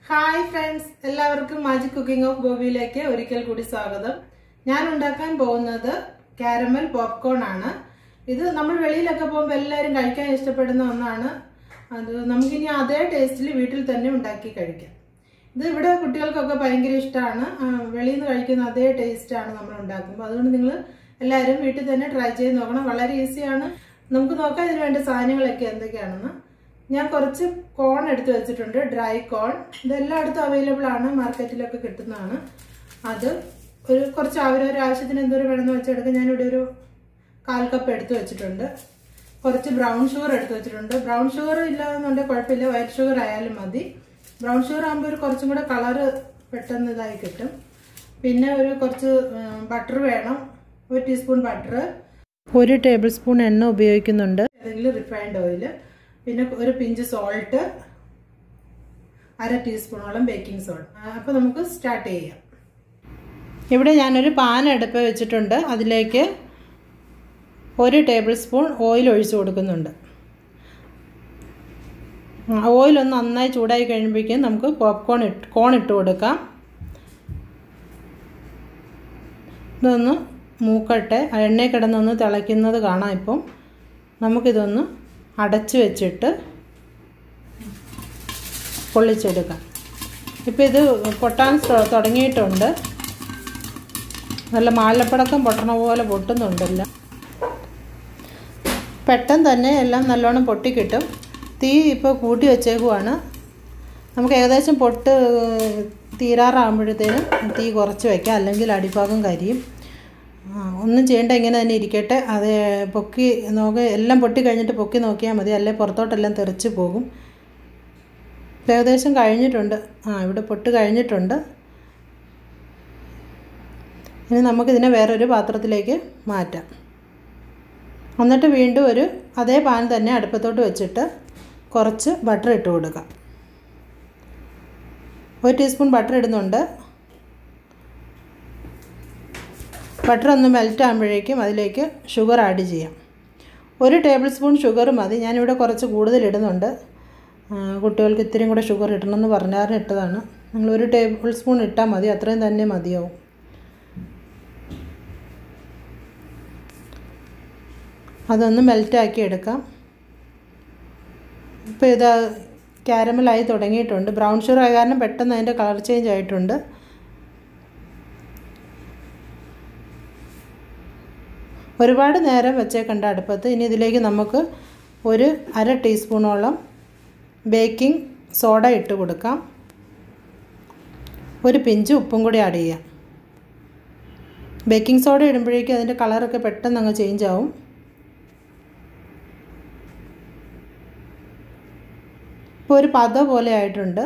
hi friends എല്ലാവർക്കും magic cooking of ഗോപിയിലേക്ക് ഒരിക്കൽ കൂടി സ്വാഗതം ഞാൻ ഉണ്ടാക്കാൻ പോകുന്നത് കാരമൽ പോപ്കോൺ ആണ് ഇത് നമ്മൾ വെളിയിലൊക്കെ പോകുമ്പോൾ എല്ലാവരും കഴിക്കാൻ ഇഷ്ടപ്പെടുന്ന ഒന്നാണ് അത് നമുക്കിനി അതേ ടേസ്റ്റിൽ വീട്ടിൽ തന്നെ ഉണ്ടാക്കി കഴിക്കാം ഇത് ഇവിടെ കുട്ടികൾക്കൊക്കെ ഭയങ്കര ഇഷ്ടമാണ് വെളിയിൽ നിന്ന് കഴിക്കുന്ന അതേ ടേസ്റ്റാണ് നമ്മൾ ഉണ്ടാക്കുമ്പോൾ അതുകൊണ്ട് നിങ്ങൾ എല്ലാവരും വീട്ടിൽ തന്നെ ട്രൈ ചെയ്ത് നോക്കണം വളരെ ഈസിയാണ് നമുക്ക് നോക്കാം ഇതിന് വേണ്ട സാധനങ്ങളൊക്കെ എന്തൊക്കെയാണെന്ന് ഞാൻ കുറച്ച് കോൺ എടുത്ത് വെച്ചിട്ടുണ്ട് ഡ്രൈ കോൺ ഇതെല്ലായിടത്തും അവൈലബിൾ ആണ് മാർക്കറ്റിലൊക്കെ കിട്ടുന്നതാണ് അത് ഒരു കുറച്ച് അവരവരുടെ ആവശ്യത്തിന് എന്തോരം വേണമെന്ന് വെച്ചെടുക്കാൻ ഞാനിവിടെ ഒരു കാൽ കപ്പ് എടുത്ത് വെച്ചിട്ടുണ്ട് കുറച്ച് ബ്രൗൺ ഷുഗർ എടുത്ത് വെച്ചിട്ടുണ്ട് ബ്രൗൺ ഷുഗർ ഇല്ലാന്നുണ്ടെങ്കിൽ കുഴപ്പമില്ല വൈറ്റ് ഷുഗർ ആയാലും മതി ബ്രൗൺ ഷുഗർ ആകുമ്പോൾ ഒരു കുറച്ചും കൂടെ കളറ് പെട്ടെന്ന് ഇതായി കിട്ടും പിന്നെ ഒരു കുറച്ച് ബട്ടർ വേണം ഒരു ടീസ്പൂൺ ബട്ടർ ഒരു ടേബിൾ സ്പൂൺ എണ്ണ ഉപയോഗിക്കുന്നുണ്ട് ഏതെങ്കിലും റിഫൈൻഡ് ഓയിൽ പിന്നെ ഒരു പിഞ്ച് സോൾട്ട് അര ടീസ്പൂണോളം ബേക്കിംഗ് സോഡ അപ്പോൾ നമുക്ക് സ്റ്റാർട്ട് ചെയ്യാം ഇവിടെ ഞാനൊരു പാൻ അടുപ്പ് വെച്ചിട്ടുണ്ട് അതിലേക്ക് ഒരു ടേബിൾ സ്പൂൺ ഓയിൽ ഒഴിച്ചു കൊടുക്കുന്നുണ്ട് ഓയിൽ ഒന്ന് നന്നായി ചൂടായി കഴിയുമ്പോഴേക്കും നമുക്ക് പോപ്കോൺ ഇട്ട് കോൺ ഇട്ട് കൊടുക്കാം ഇതൊന്ന് മൂക്കട്ടെ എണ്ണയിൽ കിടന്നൊന്ന് തിളയ്ക്കുന്നത് കാണാം ഇപ്പം നമുക്കിതൊന്ന് അടച്ചു വെച്ചിട്ട് പൊള്ളിച്ചെടുക്കാം ഇപ്പോൾ ഇത് പൊട്ടാൻ തുടങ്ങിയിട്ടുണ്ട് നല്ല മാലപ്പടക്കം പൊട്ടണ പോലെ പൊട്ടുന്നുണ്ടല്ലോ പെട്ടെന്ന് തന്നെ എല്ലാം നല്ലോണം പൊട്ടിക്കിട്ടും തീ ഇപ്പോൾ കൂട്ടി വെച്ചേക്കുവാണ് നമുക്ക് ഏകദേശം പൊട്ട് തീരാറാകുമ്പോഴത്തേനും തീ കുറച്ച് വയ്ക്കാം അല്ലെങ്കിൽ അടിഭാഗം കരിയും ഒന്നും ചെയ്യേണ്ട ഇങ്ങനെ തന്നെ ഇരിക്കട്ടെ അത് പൊക്കി നോക്കി എല്ലാം പൊട്ടി കഴിഞ്ഞിട്ട് പൊക്കി നോക്കിയാൽ മതി അല്ലെ പുറത്തോട്ടെല്ലാം തെറിച്ച് പോകും ഏകദേശം കഴിഞ്ഞിട്ടുണ്ട് ആ ഇവിടെ പൊട്ട് കഴിഞ്ഞിട്ടുണ്ട് ഇനി നമുക്കിതിനെ വേറൊരു പാത്രത്തിലേക്ക് മാറ്റാം എന്നിട്ട് വീണ്ടും ഒരു അതേ പാൻ തന്നെ അടുപ്പത്തോട്ട് വെച്ചിട്ട് കുറച്ച് ബട്ടർ ഇട്ട് കൊടുക്കാം ഒരു ടീസ്പൂൺ ബട്ടർ ഇടുന്നുണ്ട് ബട്ടർ ഒന്ന് മെൽറ്റ് ആകുമ്പോഴേക്കും അതിലേക്ക് ഷുഗർ ആഡ് ചെയ്യാം ഒരു ടേബിൾ സ്പൂൺ ഷുഗർ മതി ഞാനിവിടെ കുറച്ച് കൂടുതൽ ഇടുന്നുണ്ട് കുട്ടികൾക്ക് ഇത്തിരിയും കൂടെ ഷുഗർ ഇടണമെന്ന് പറഞ്ഞാറിന് ഇട്ടതാണ് നിങ്ങൾ ഒരു ടേബിൾ സ്പൂൺ ഇട്ടാൽ മതി അത്രയും തന്നെ മതിയാവും അതൊന്ന് മെൽറ്റാക്കി എടുക്കാം ഇപ്പോൾ ഇത് ക്യാരമലായി തുടങ്ങിയിട്ടുണ്ട് ബ്രൗൺ ഷുഗർ ആയ കാരണം പെട്ടെന്ന് അതിൻ്റെ കളർ ചേഞ്ച് ആയിട്ടുണ്ട് ഒരുപാട് നേരം വെച്ചേക്കണ്ട അടുപ്പത്ത് ഇനി ഇതിലേക്ക് നമുക്ക് ഒരു അര ടീസ്പൂണോളം ബേക്കിംഗ് സോഡ ഇട്ട് കൊടുക്കാം ഒരു പിഞ്ച് ഉപ്പും കൂടി ആഡ് ചെയ്യാം ബേക്കിംഗ് സോഡ ഇടുമ്പോഴേക്കും അതിൻ്റെ കളറൊക്കെ പെട്ടെന്ന് അങ്ങ് ചേഞ്ച് ആവും ഇപ്പോൾ ഒരു പത പോലെ ആയിട്ടുണ്ട്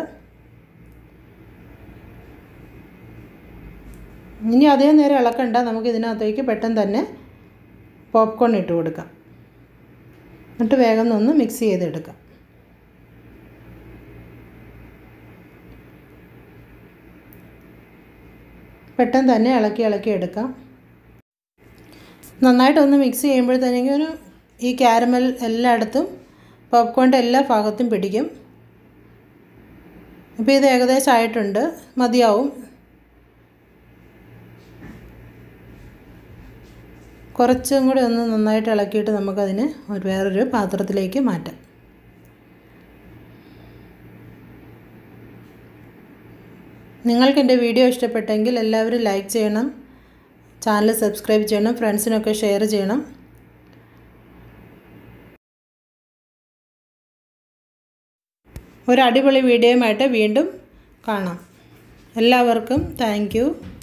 ഇനി അതേ നേരം ഇളക്കണ്ട നമുക്ക് ഇതിനകത്തേക്ക് പെട്ടെന്ന് തന്നെ പോപ്കോൺ ഇട്ട് കൊടുക്കാം എന്നിട്ട് വേഗം ഒന്ന് മിക്സ് ചെയ്തെടുക്കാം പെട്ടെന്ന് തന്നെ ഇളക്കി ഇളക്കി എടുക്കാം നന്നായിട്ടൊന്ന് മിക്സ് ചെയ്യുമ്പോഴത്തേക്കും ഒരു ഈ ക്യാരമൽ എല്ലായിടത്തും പോപ്കോണിൻ്റെ എല്ലാ ഭാഗത്തും പിടിക്കും ഇപ്പോൾ ഇത് ഏകദേശം ആയിട്ടുണ്ട് മതിയാവും കുറച്ചും കൂടി ഒന്ന് നന്നായിട്ട് ഇളക്കിയിട്ട് നമുക്കതിന് ഒരു വേറൊരു പാത്രത്തിലേക്ക് മാറ്റാം നിങ്ങൾക്ക് എൻ്റെ വീഡിയോ ഇഷ്ടപ്പെട്ടെങ്കിൽ എല്ലാവരും ലൈക്ക് ചെയ്യണം ചാനൽ സബ്സ്ക്രൈബ് ചെയ്യണം ഫ്രണ്ട്സിനൊക്കെ ഷെയർ ചെയ്യണം ഒരു അടിപൊളി വീഡിയോയുമായിട്ട് വീണ്ടും കാണാം എല്ലാവർക്കും താങ്ക്